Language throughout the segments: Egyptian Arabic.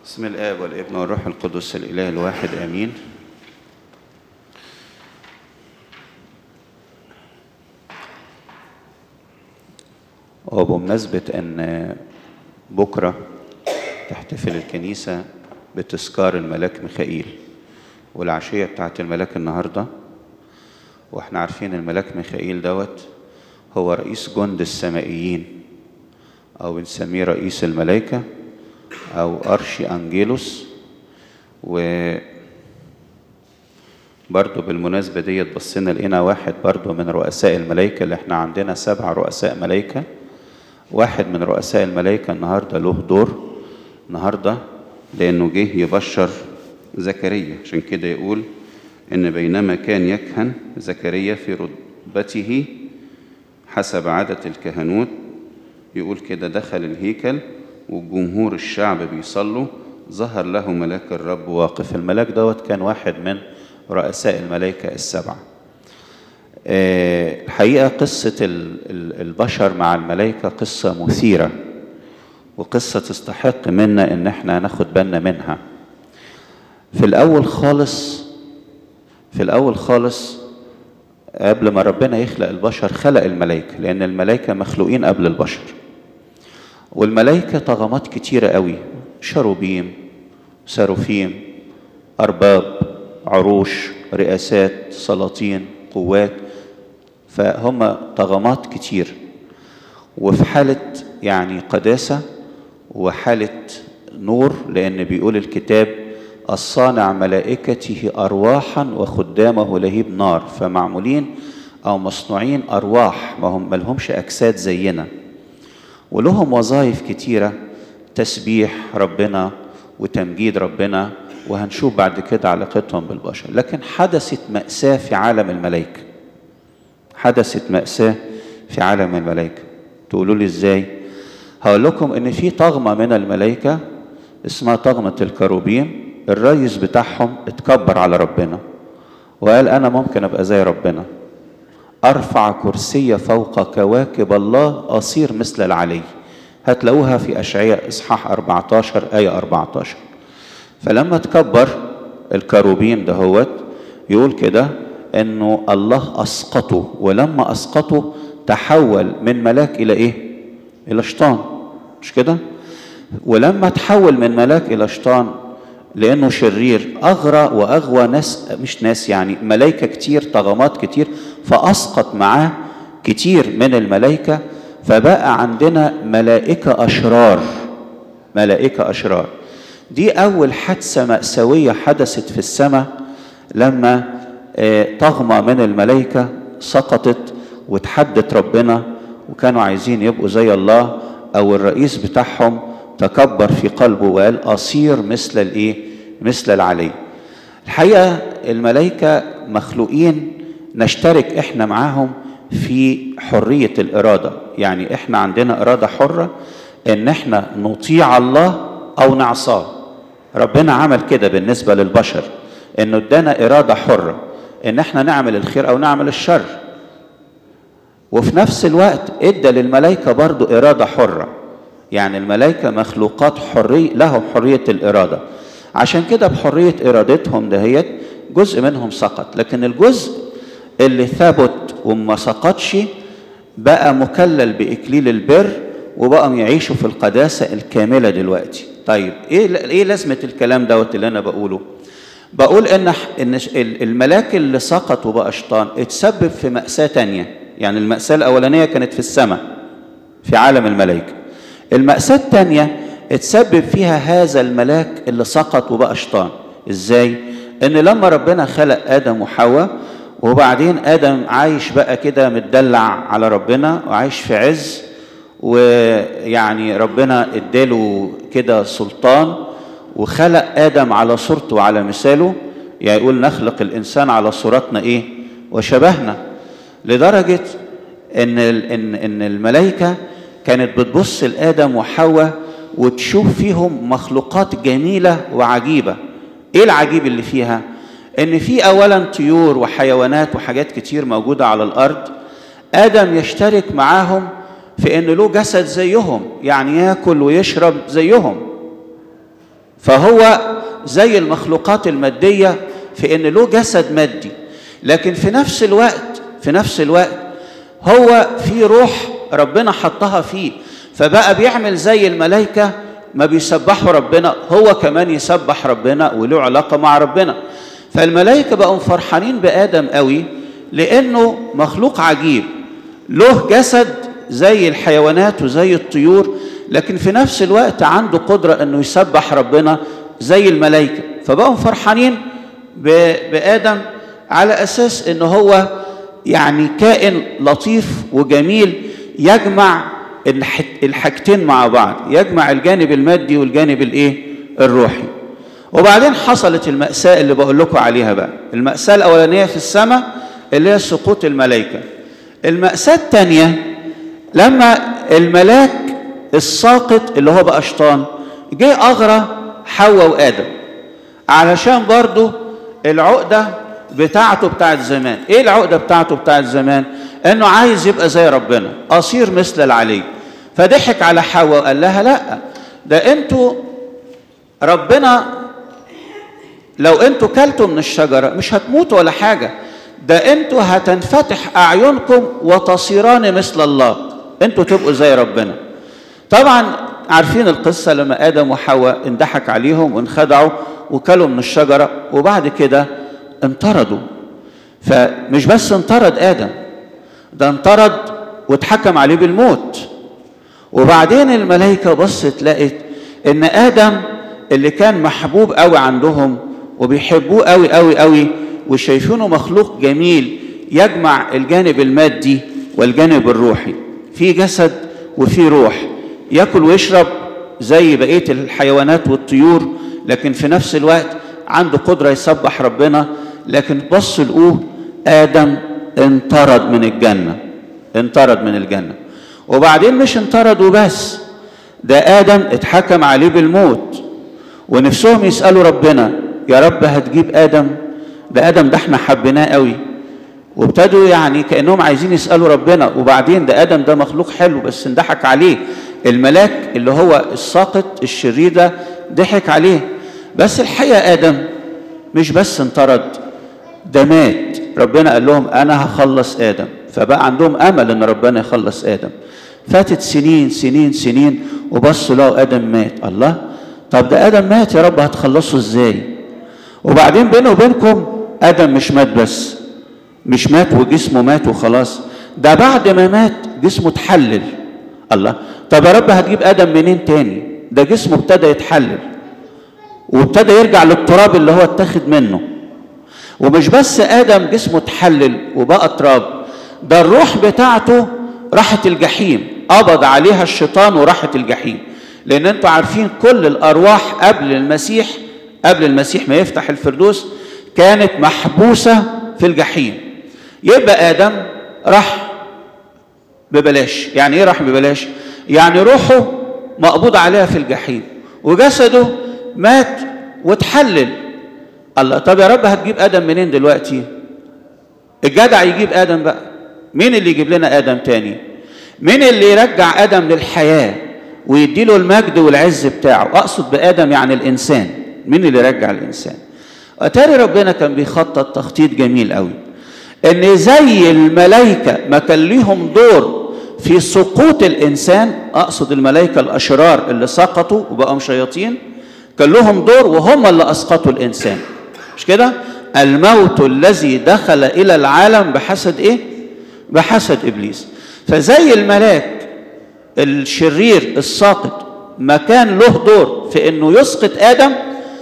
بسم الآب والابن والروح القدس الإله الواحد آمين وبمناسبة أن بكرة تحتفل الكنيسة بتذكار الملاك ميخائيل والعشية بتاعت الملاك النهاردة واحنا عارفين الملاك ميخائيل دوت هو رئيس جند السمائيين أو بنسميه رئيس الملائكة أو أرشي أنجيلوس و برضه بالمناسبة ديت بصينا لقينا واحد برضه من رؤساء الملائكة اللي احنا عندنا سبع رؤساء ملائكة واحد من رؤساء الملائكة النهاردة له دور النهاردة لأنه جه يبشر زكريا عشان كده يقول إن بينما كان يكهن زكريا في رتبته حسب عادة الكهنوت يقول كده دخل الهيكل وجمهور الشعب بيصلوا ظهر له ملاك الرب واقف الملاك دوت كان واحد من رؤساء الملائكة السبعة آه، الحقيقة قصة البشر مع الملائكة قصة مثيرة وقصة تستحق منا إن احنا ناخد بالنا منها في الأول خالص في الأول خالص قبل ما ربنا يخلق البشر خلق الملائكة لأن الملائكة مخلوقين قبل البشر والملائكة طغمات كتيرة قوي شروبيم ساروفيم أرباب عروش رئاسات سلاطين قوات فهم طغمات كتير وفي حالة يعني قداسة وحالة نور لأن بيقول الكتاب الصانع ملائكته أرواحا وخدامه لهيب نار فمعمولين أو مصنوعين أرواح ما هم ملهمش أجساد زينا ولهم وظائف كتيرة تسبيح ربنا وتمجيد ربنا وهنشوف بعد كده علاقتهم بالبشر لكن حدثت مأساة في عالم الملائكة حدثت مأساة في عالم الملائكة تقولوا لي ازاي هقول لكم ان في طغمة من الملائكة اسمها طغمة الكروبيم الرئيس بتاعهم اتكبر على ربنا وقال انا ممكن ابقى زي ربنا ارفع كرسي فوق كواكب الله اصير مثل العلي هتلاقوها في اشعياء اصحاح 14 ايه 14 فلما تكبر الكروبيم دهوت يقول كده انه الله اسقطه ولما اسقطه تحول من ملاك الى ايه الى شيطان مش كده ولما تحول من ملاك الى شيطان لانه شرير اغرى واغوى ناس مش ناس يعني ملائكه كتير طغمات كتير فاسقط معاه كتير من الملائكه فبقى عندنا ملائكه اشرار ملائكه اشرار دي اول حادثه ماساويه حدثت في السماء لما طغمه من الملائكه سقطت وتحدت ربنا وكانوا عايزين يبقوا زي الله او الرئيس بتاعهم تكبر في قلبه وقال اصير مثل الايه مثل العلي الحقيقه الملائكه مخلوقين نشترك احنا معاهم في حريه الاراده يعني احنا عندنا اراده حره ان احنا نطيع الله او نعصاه ربنا عمل كده بالنسبه للبشر انه ادانا اراده حره ان احنا نعمل الخير او نعمل الشر وفي نفس الوقت ادى للملائكه برضو اراده حره يعني الملائكه مخلوقات حريه لهم حريه الاراده عشان كده بحريه ارادتهم دهيت جزء منهم سقط لكن الجزء اللي ثبت وما سقطش بقى مكلل باكليل البر وبقوا يعيشوا في القداسه الكامله دلوقتي طيب ايه ايه لازمه الكلام دوت اللي انا بقوله بقول ان ان الملاك اللي سقط وبقى شيطان اتسبب في ماساه تانية يعني الماساه الاولانيه كانت في السماء في عالم الملائكه الماساه الثانيه اتسبب فيها هذا الملاك اللي سقط وبقى شيطان ازاي ان لما ربنا خلق ادم وحواء وبعدين ادم عايش بقى كده متدلع على ربنا وعايش في عز ويعني ربنا اداله كده سلطان وخلق ادم على صورته وعلى مثاله يعني يقول نخلق الانسان على صورتنا ايه وشبهنا لدرجه ان ان ان الملائكه كانت بتبص لادم وحواء وتشوف فيهم مخلوقات جميله وعجيبه ايه العجيب اللي فيها ان في اولا طيور وحيوانات وحاجات كتير موجوده على الارض ادم يشترك معاهم في ان له جسد زيهم يعني ياكل ويشرب زيهم فهو زي المخلوقات المادية في ان له جسد مادي لكن في نفس الوقت في نفس الوقت هو في روح ربنا حطها فيه فبقى بيعمل زي الملائكة ما بيسبحوا ربنا هو كمان يسبح ربنا وله علاقة مع ربنا فالملائكة بقوا فرحانين بآدم قوي لأنه مخلوق عجيب له جسد زي الحيوانات وزي الطيور لكن في نفس الوقت عنده قدرة أنه يسبح ربنا زي الملائكة فبقوا فرحانين بآدم على أساس أنه هو يعني كائن لطيف وجميل يجمع الحاجتين مع بعض يجمع الجانب المادي والجانب الايه الروحي وبعدين حصلت المأساة اللي بقول لكم عليها بقى المأساة الأولانية في السماء اللي هي سقوط الملائكة المأساة الثانية لما الملاك الساقط اللي هو بقى شيطان جه أغرى حواء وآدم علشان برضو العقدة بتاعته بتاعت زمان ايه العقدة بتاعته بتاعت زمان انه عايز يبقى زي ربنا اصير مثل العلي فضحك على حواء وقال لها لا ده انتوا ربنا لو انتوا كلتوا من الشجرة مش هتموتوا ولا حاجة ده انتوا هتنفتح اعينكم وتصيران مثل الله انتوا تبقوا زي ربنا طبعا عارفين القصة لما آدم وحواء اندحك عليهم وانخدعوا وكلوا من الشجرة وبعد كده انطردوا فمش بس انطرد آدم ده انطرد واتحكم عليه بالموت وبعدين الملائكة بصت لقت ان آدم اللي كان محبوب قوي عندهم وبيحبوه قوي قوي قوي وشايفينه مخلوق جميل يجمع الجانب المادي والجانب الروحي في جسد وفي روح ياكل ويشرب زي بقيه الحيوانات والطيور لكن في نفس الوقت عنده قدره يسبح ربنا لكن بص لقوه ادم انطرد من الجنه انطرد من الجنه وبعدين مش انطرد وبس ده ادم اتحكم عليه بالموت ونفسهم يسالوا ربنا يا رب هتجيب ادم ده ادم ده احنا حبيناه قوي وابتدوا يعني كانهم عايزين يسالوا ربنا وبعدين ده ادم ده مخلوق حلو بس انضحك عليه الملاك اللي هو الساقط الشرير ده ضحك عليه بس الحقيقه ادم مش بس انطرد ده مات ربنا قال لهم انا هخلص ادم فبقى عندهم امل ان ربنا يخلص ادم فاتت سنين سنين سنين وبصوا لقوا ادم مات الله طب ده ادم مات يا رب هتخلصه ازاي وبعدين بينه وبينكم ادم مش مات بس مش مات وجسمه مات وخلاص ده بعد ما مات جسمه اتحلل الله طب يا رب هتجيب ادم منين تاني ده جسمه ابتدى يتحلل وابتدى يرجع للتراب اللي هو اتاخد منه ومش بس ادم جسمه اتحلل وبقى تراب ده الروح بتاعته راحت الجحيم قبض عليها الشيطان وراحت الجحيم لان انتوا عارفين كل الارواح قبل المسيح قبل المسيح ما يفتح الفردوس كانت محبوسه في الجحيم يبقى ادم راح ببلاش يعني ايه راح ببلاش يعني روحه مقبوض عليها في الجحيم وجسده مات واتحلل الله طب يا رب هتجيب ادم منين دلوقتي الجدع يجيب ادم بقى مين اللي يجيب لنا ادم تاني مين اللي يرجع ادم للحياه ويديله المجد والعز بتاعه اقصد بادم يعني الانسان مين اللي يرجع الانسان اتاري ربنا كان بيخطط تخطيط جميل قوي ان زي الملائكه ما كان ليهم دور في سقوط الانسان اقصد الملائكه الاشرار اللي سقطوا وبقوا شياطين كان لهم دور وهم اللي اسقطوا الانسان مش كده الموت الذي دخل الى العالم بحسد ايه بحسد ابليس فزي الملاك الشرير الساقط ما كان له دور في انه يسقط ادم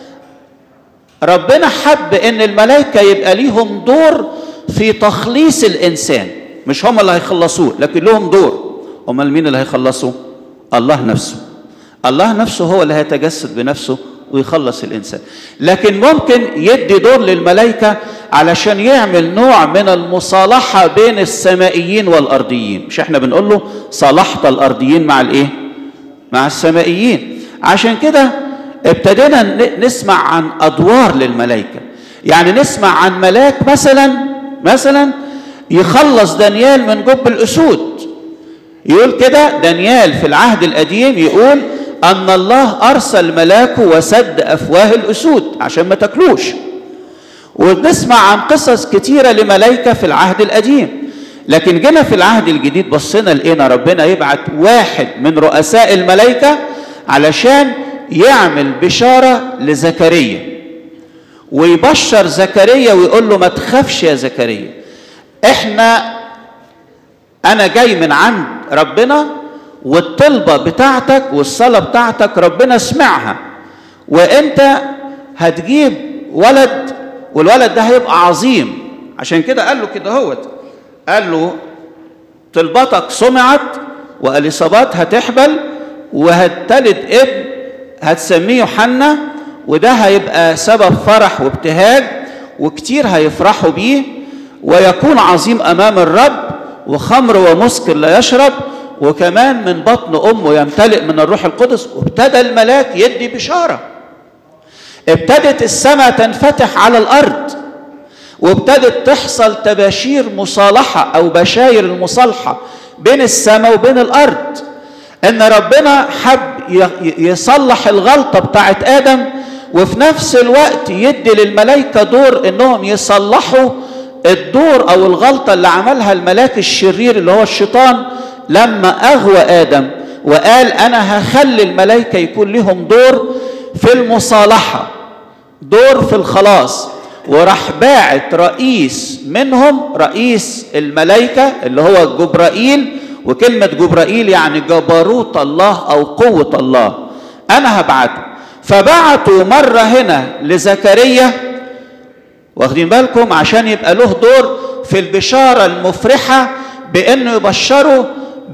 ربنا حب ان الملائكه يبقى ليهم دور في تخليص الانسان مش هم اللي هيخلصوه لكن لهم دور امال مين اللي هيخلصوا الله نفسه الله نفسه هو اللي هيتجسد بنفسه ويخلص الانسان لكن ممكن يدي دور للملائكه علشان يعمل نوع من المصالحه بين السمائيين والارضيين مش احنا بنقول له صالحت الارضيين مع الايه مع السمائيين عشان كده ابتدينا نسمع عن ادوار للملائكه يعني نسمع عن ملاك مثلا مثلا يخلص دانيال من جب الاسود يقول كده دانيال في العهد القديم يقول ان الله ارسل ملاكه وسد افواه الاسود عشان ما تاكلوش ونسمع عن قصص كتيره لملائكه في العهد القديم لكن جينا في العهد الجديد بصينا لقينا ربنا يبعت واحد من رؤساء الملائكه علشان يعمل بشاره لزكريا ويبشر زكريا ويقول له ما تخافش يا زكريا احنا انا جاي من عند ربنا والطلبه بتاعتك والصلاه بتاعتك ربنا سمعها وانت هتجيب ولد والولد ده هيبقى عظيم عشان كده قال له كده هوت قال له طلبتك سمعت واليصابات هتحبل وهتلد ابن هتسميه يوحنا وده هيبقى سبب فرح وابتهاج وكتير هيفرحوا بيه ويكون عظيم امام الرب وخمر ومسكر لا يشرب وكمان من بطن امه يمتلئ من الروح القدس وابتدى الملاك يدي بشاره ابتدت السماء تنفتح على الارض وابتدت تحصل تباشير مصالحه او بشاير المصالحه بين السماء وبين الارض ان ربنا حب يصلح الغلطه بتاعت ادم وفي نفس الوقت يدي للملائكه دور انهم يصلحوا الدور او الغلطه اللي عملها الملاك الشرير اللي هو الشيطان لما اغوى ادم وقال انا هخلي الملائكه يكون لهم دور في المصالحه دور في الخلاص وراح باعت رئيس منهم رئيس الملائكه اللي هو جبرائيل وكلمه جبرائيل يعني جبروت الله او قوه الله انا هبعته فبعتوا مره هنا لزكريا واخدين بالكم عشان يبقى له دور في البشاره المفرحه بانه يبشره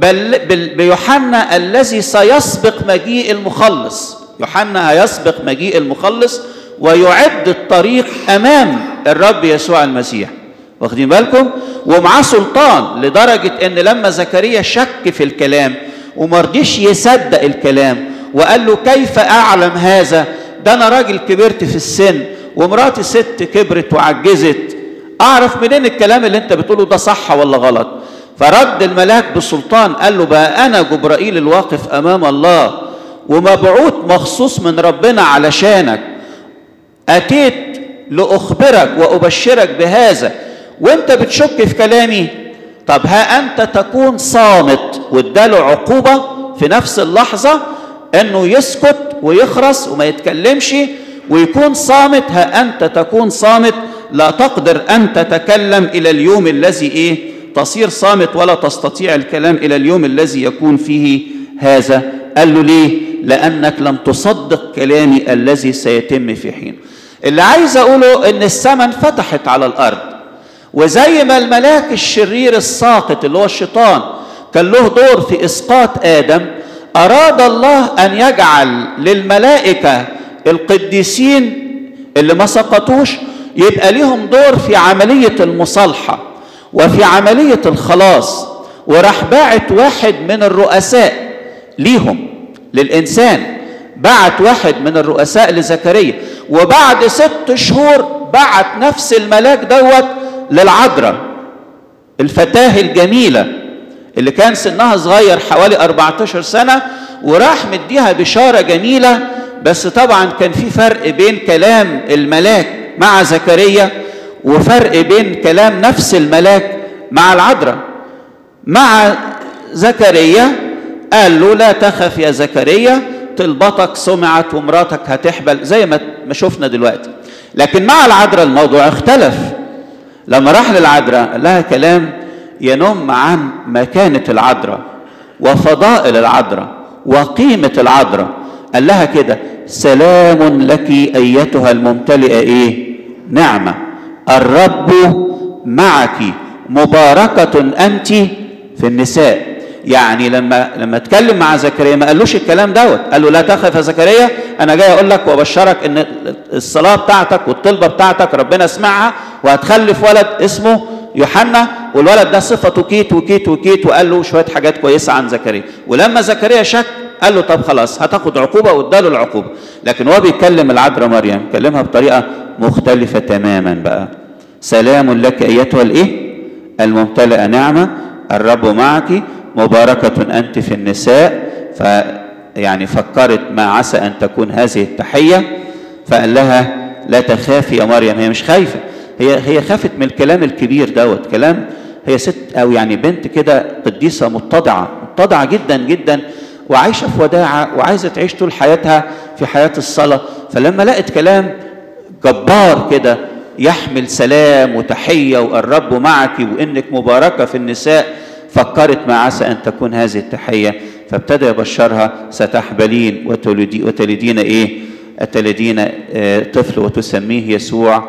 بيوحنا الذي سيسبق مجيء المخلص يوحنا هيسبق مجيء المخلص ويعد الطريق امام الرب يسوع المسيح واخدين بالكم ومعاه سلطان لدرجه ان لما زكريا شك في الكلام وما رضيش يصدق الكلام وقال له كيف اعلم هذا ده انا راجل كبرت في السن ومراتي ست كبرت وعجزت اعرف منين الكلام اللي انت بتقوله ده صح ولا غلط فرد الملاك بسلطان قال له بقى انا جبرائيل الواقف امام الله ومبعوث مخصوص من ربنا علشانك اتيت لاخبرك وابشرك بهذا وانت بتشك في كلامي طب ها انت تكون صامت واداله عقوبه في نفس اللحظه انه يسكت ويخرس وما يتكلمش ويكون صامت ها انت تكون صامت لا تقدر ان تتكلم الى اليوم الذي ايه تصير صامت ولا تستطيع الكلام الى اليوم الذي يكون فيه هذا قال له ليه لانك لم تصدق كلامي الذي سيتم في حين اللي عايز اقوله ان السماء انفتحت على الارض وزي ما الملاك الشرير الساقط اللي هو الشيطان كان له دور في اسقاط ادم اراد الله ان يجعل للملائكه القديسين اللي ما سقطوش يبقى ليهم دور في عمليه المصالحه وفي عمليه الخلاص وراح باعت واحد من الرؤساء ليهم للانسان بعت واحد من الرؤساء لزكريا وبعد ست شهور بعت نفس الملاك دوت للعذراء الفتاه الجميله اللي كان سنها صغير حوالي 14 سنه وراح مديها بشاره جميله بس طبعا كان في فرق بين كلام الملاك مع زكريا وفرق بين كلام نفس الملاك مع العذراء مع زكريا قال له لا تخف يا زكريا طلبتك سمعت ومراتك هتحبل زي ما ما شفنا دلوقتي لكن مع العذراء الموضوع اختلف لما راح للعذراء لها كلام ينم عن مكانة العذراء وفضائل العذراء وقيمة العذراء قال لها كده سلام لك أيتها الممتلئة إيه نعمة الرب معك مباركة أنت في النساء يعني لما لما اتكلم مع زكريا ما قالوش الكلام دوت قال له لا تخف يا زكريا انا جاي اقول لك وابشرك ان الصلاه بتاعتك والطلبه بتاعتك ربنا سمعها وهتخلف ولد اسمه يوحنا والولد ده صفته كيت وكيت وكيت وقال له شويه حاجات كويسه عن زكريا ولما زكريا شك قال له طب خلاص هتاخد عقوبه واداله العقوبه لكن هو بيتكلم العذراء مريم كلمها بطريقه مختلفه تماما بقى سلام لك ايتها الايه الممتلئه نعمه الرب معك مباركة أنت في النساء يعني فكرت ما عسى ان تكون هذه التحيه فقال لها لا تخافي يا مريم هي مش خايفه هي هي خافت من الكلام الكبير دوت كلام هي ست او يعني بنت كده قديسه متضعه متضعه جدا جدا وعايشه في وداعه وعايزه تعيش طول حياتها في حياه الصلاه فلما لقت كلام جبار كده يحمل سلام وتحيه والرب معك وانك مباركه في النساء فكرت ما عسى ان تكون هذه التحيه فابتدى يبشرها ستحبلين وتلدي وتلدين ايه؟ تلدين طفل وتسميه يسوع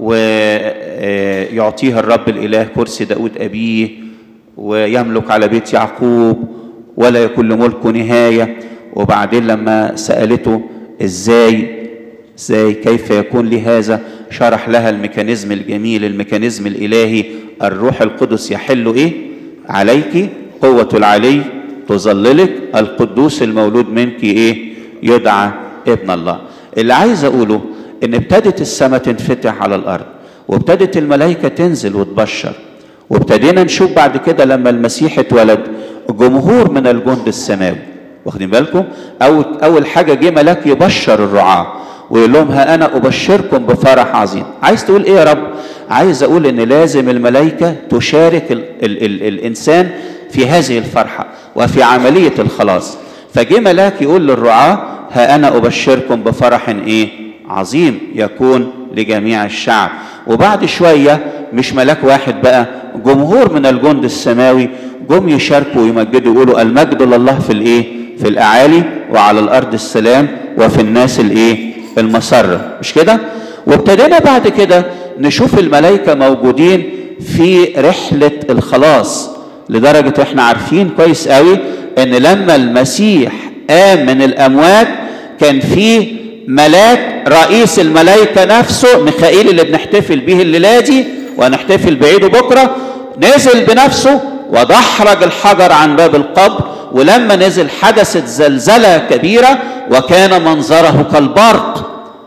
ويعطيها الرب الاله كرسي داود ابيه ويملك على بيت يعقوب ولا يكون لملكه نهايه وبعدين لما سالته ازاي ازاي كيف يكون لي هذا شرح لها الميكانيزم الجميل الميكانيزم الالهي الروح القدس يحل ايه عليك قوه العلي تظللك القدوس المولود منك ايه يدعى ابن الله اللي عايز اقوله ان ابتدت السماء تنفتح على الارض وابتدت الملائكه تنزل وتبشر وابتدينا نشوف بعد كده لما المسيح اتولد جمهور من الجند السماوي واخدين بالكم اول اول حاجه جه ملاك يبشر الرعاه ويقول لهم ها انا ابشركم بفرح عظيم عايز تقول ايه يا رب عايز اقول ان لازم الملائكه تشارك ال ال ال الانسان في هذه الفرحه وفي عمليه الخلاص فجه ملاك يقول للرعاه ها انا ابشركم بفرح ايه عظيم يكون لجميع الشعب وبعد شويه مش ملاك واحد بقى جمهور من الجند السماوي جم يشاركوا ويمجدوا يقولوا المجد لله في الايه في الاعالي وعلى الارض السلام وفي الناس الايه المسره مش كده وابتدينا بعد كده نشوف الملائكه موجودين في رحله الخلاص لدرجه احنا عارفين كويس قوي ان لما المسيح قام من الاموات كان في ملاك رئيس الملائكه نفسه ميخائيل اللي بنحتفل به الليله دي وهنحتفل بعيده بكره نزل بنفسه ودحرج الحجر عن باب القبر ولما نزل حدثت زلزله كبيره وكان منظره كالبرق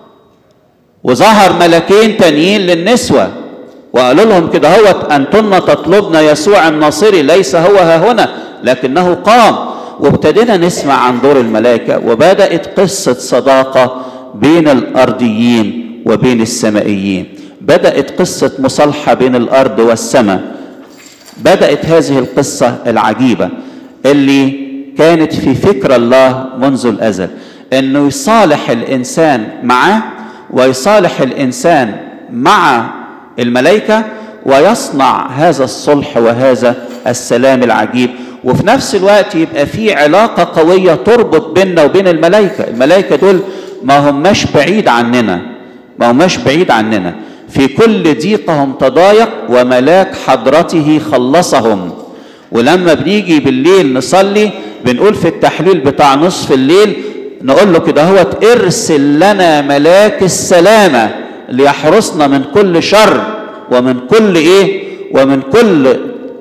وظهر ملكين تانيين للنسوه وقالوا لهم كده هو انتن تطلبن يسوع الناصري ليس هو ها هنا لكنه قام وابتدينا نسمع عن دور الملائكه وبدات قصه صداقه بين الارضيين وبين السمائيين بدات قصه مصالحه بين الارض والسماء بدات هذه القصه العجيبه اللي كانت في فكر الله منذ الازل انه يصالح الانسان معاه ويصالح الانسان مع الملائكه ويصنع هذا الصلح وهذا السلام العجيب وفي نفس الوقت يبقى في علاقه قويه تربط بيننا وبين الملائكه الملائكه دول ما هماش بعيد عننا ما هماش بعيد عننا في كل ضيقهم تضايق وملاك حضرته خلصهم ولما بنيجي بالليل نصلي بنقول في التحليل بتاع نصف الليل نقول له كده هو ارسل لنا ملاك السلامة ليحرسنا من كل شر ومن كل ايه ومن كل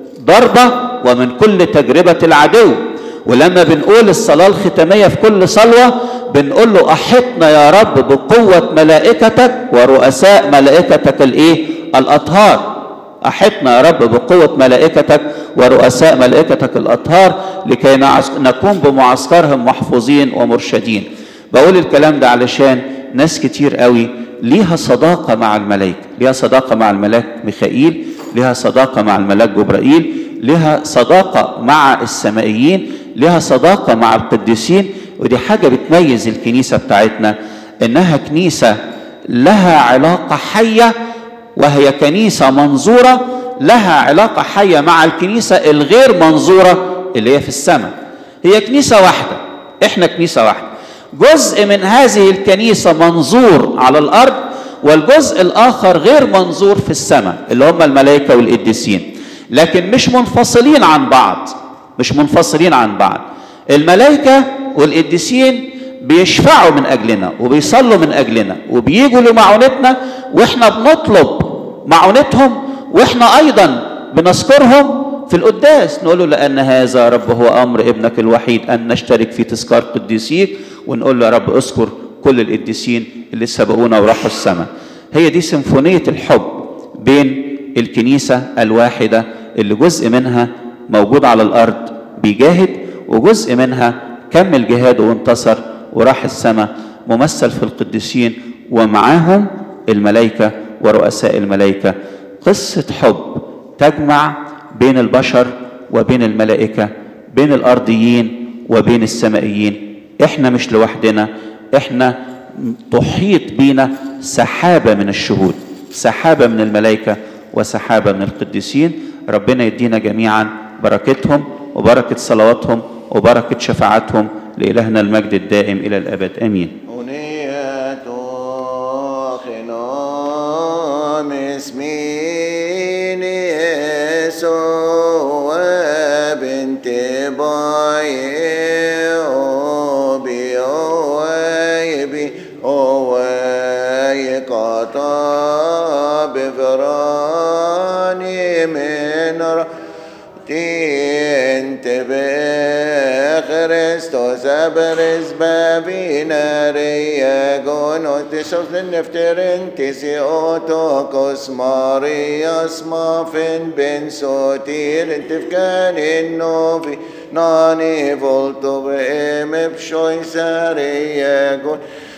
ضربة ومن كل تجربة العدو ولما بنقول الصلاة الختامية في كل صلوة بنقول له أحطنا يا رب بقوة ملائكتك ورؤساء ملائكتك الايه الأطهار أحطنا يا رب بقوة ملائكتك ورؤساء ملائكتك الأطهار لكي نكون بمعسكرهم محفوظين ومرشدين بقول الكلام ده علشان ناس كتير قوي ليها صداقة مع الملائكة ليها صداقة مع الملاك ميخائيل ليها صداقة مع الملاك جبرائيل ليها صداقة مع السمائيين ليها صداقة مع القديسين ودي حاجة بتميز الكنيسة بتاعتنا إنها كنيسة لها علاقة حية وهي كنيسة منظورة لها علاقة حية مع الكنيسة الغير منظورة اللي هي في السماء هي كنيسة واحدة احنا كنيسة واحدة جزء من هذه الكنيسة منظور على الأرض والجزء الآخر غير منظور في السماء اللي هم الملائكة والقديسين لكن مش منفصلين عن بعض مش منفصلين عن بعض الملائكة والقديسين بيشفعوا من أجلنا وبيصلوا من أجلنا وبيجوا لمعونتنا وإحنا بنطلب معونتهم وإحنا أيضا بنذكرهم في القداس نقول له لأن هذا رب هو أمر ابنك الوحيد أن نشترك في تذكار قديسيك ونقول له يا رب اذكر كل القديسين اللي سبقونا وراحوا السماء هي دي سيمفونية الحب بين الكنيسة الواحدة اللي جزء منها موجود على الأرض بيجاهد وجزء منها كمل جهاده وانتصر وراح السماء ممثل في القديسين ومعاهم الملائكة ورؤساء الملائكة قصة حب تجمع بين البشر وبين الملائكة بين الأرضيين وبين السمائيين احنا مش لوحدنا احنا تحيط بينا سحابة من الشهود سحابة من الملائكة وسحابة من القديسين ربنا يدينا جميعا بركتهم وبركة صلواتهم وبركة شفاعتهم لإلهنا المجد الدائم إلى الأبد آمين أغنية خنام اسمين يسوع بنت باي أوبي أوي أوي قطع بفراني من تنتبه Χριστός ابرز بابينا رياغون وتشوف النفترين تسي اوتوكوس مارياس مافن بن سوتير انتفكان النوفي ناني فولتو بإم بشوي سارياغون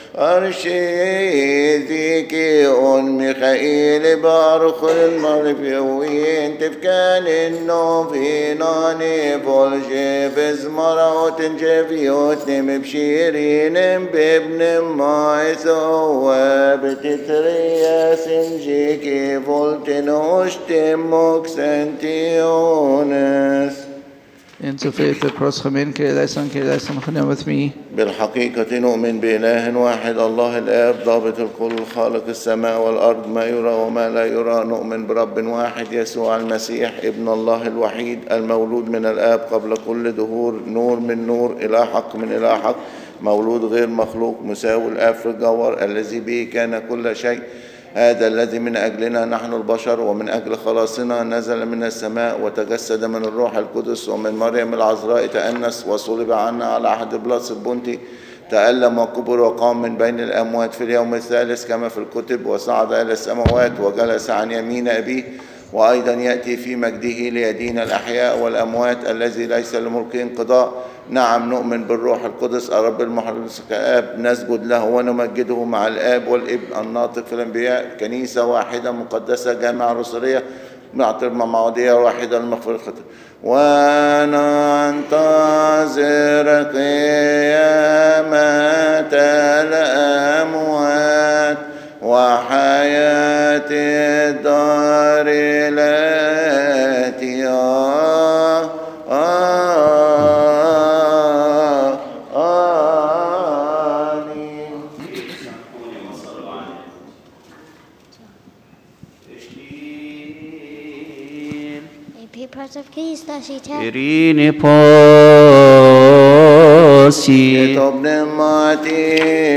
أرشيذيكي أون ميخائيل بارخ المرفيوين تفكان النوفي ناني فولجي بزمرات جفيوت مبشيرين بابن ما سوى بتتريا سنجيكي فولتن وشتم مكسنتيونس Into faith across Chamin, Kirillaisan, Kirillaisan, Chanim with me. بالحقيقة نؤمن بإله واحد الله الآب ضابط الكل خالق السماء والأرض ما يرى وما لا يرى نؤمن برب واحد يسوع المسيح ابن الله الوحيد المولود من الآب قبل كل دهور نور من نور إلى حق من إلى حق مولود غير مخلوق مساوي الآب في الجوهر الذي به كان كل شيء هذا الذي من أجلنا نحن البشر ومن أجل خلاصنا نزل من السماء وتجسد من الروح القدس ومن مريم العذراء تأنس وصلب عنا على عهد بلاس البنطي تألم وكبر وقام من بين الأموات في اليوم الثالث كما في الكتب وصعد إلى السماوات وجلس عن يمين أبيه وأيضا يأتي في مجده ليدين الأحياء والأموات الذي ليس لملكه انقضاء نعم نؤمن بالروح القدس الرب المحرس كآب نسجد له ونمجده مع الآب والابن الناطق في الأنبياء كنيسة واحدة مقدسة جامعة رسولية نعطي مواضيع واحدة لمغفرة الخطايا وننتظر قيامة الأموات وحياة الدار التي آه آه آمين A papers of keys that she tells. إريني باسي ابن ماتي